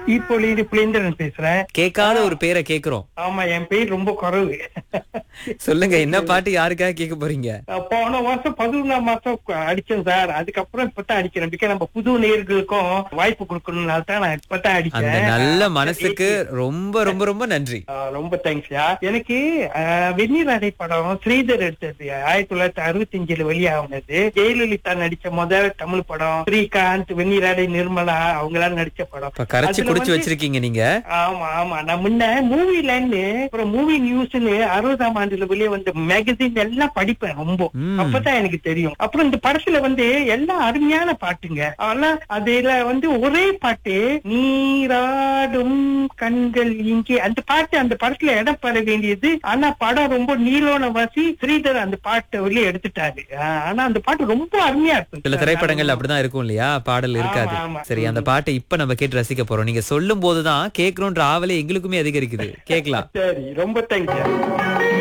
இப்பொழுது புலேந்திரன் பேசுறேன் கேட்காத ஒரு பேரை கேக்குறோம் ஆமா என் பேர் ரொம்ப குறைவு சொல்லுங்க என்ன பாட்டு யாருக்காக கேட்க போறீங்க போன வருஷம் பதினொன்றாம் மாசம் அடிச்சேன் சார் அதுக்கப்புறம் இப்பதான் அடிக்கிறேன் பிகாஸ் நம்ம புது நேயர்களுக்கும் வாய்ப்பு கொடுக்கணும்னால தான் நான் இப்பதான் அந்த அடிச்சேன் நல்ல மனசுக்கு ரொம்ப ரொம்ப ரொம்ப நன்றி ஆ, ரொம்ப தேங்க்ஸ்யா எனக்கு ஆ, வெந்நீர் அடை படம் ஸ்ரீதர் எடுத்தது ஆயிரத்தி தொள்ளாயிரத்தி அறுபத்தி அஞ்சுல வெளியாகுனது ஜெயலலிதா நடிச்ச முதல் தமிழ் படம் ஸ்ரீகாந்த் வெந்நீர் அடை நிர்மலா அவங்க எல்லாம் நடிச்ச படம் இப்ப கரைச்சு அதுல குடிச்சு வந்து- வச்சிருக்கீங்க நீங்க ஆமா ஆமா நான் முன்ன மூவி லேண்ட் அப்புறம் மூவி நியூஸ்னு அறுபதாம் ஆண்டுல வெளியே வந்த மேகசின் எல்லாம் படிப்பேன் ரொம்ப ம். அப்பதான் எனக்கு தெரியும் அப்புறம் இந்த படத்துல வந்து எல்லாம் அருமையான பாட்டுங்க ஆனா அதுல வந்து ஒரே பாட்டு நீராடும் கண்கள் இங்கே அந்த பாட்டு அந்த படத்துல இடம் பெற வேண்டியது ஆனா படம் ரொம்ப நீலோன வாசி ஸ்ரீதர் அந்த பாட்டை வெளியே எடுத்துட்டாரு ஆஹ் ஆனா அந்த பாட்டு ரொம்ப அருமையா இருக்கும் சில திரைப்படங்கள் அப்படிதான் இருக்கும் இல்லையா பாடல் இருக்காது ஆமா, ஆமா. சரி அந்த பாட்டை இப்ப நம்ம கேட்டு ரசிக்க போறோம் நீங்க சொல்லும் போதுதான் கேட்கணும்ன்ற ஆவலே எங்களுக்குமே அதிகரிக்குது கேட்கலாம் சரி ரொம்ப தேங்க்ஸ்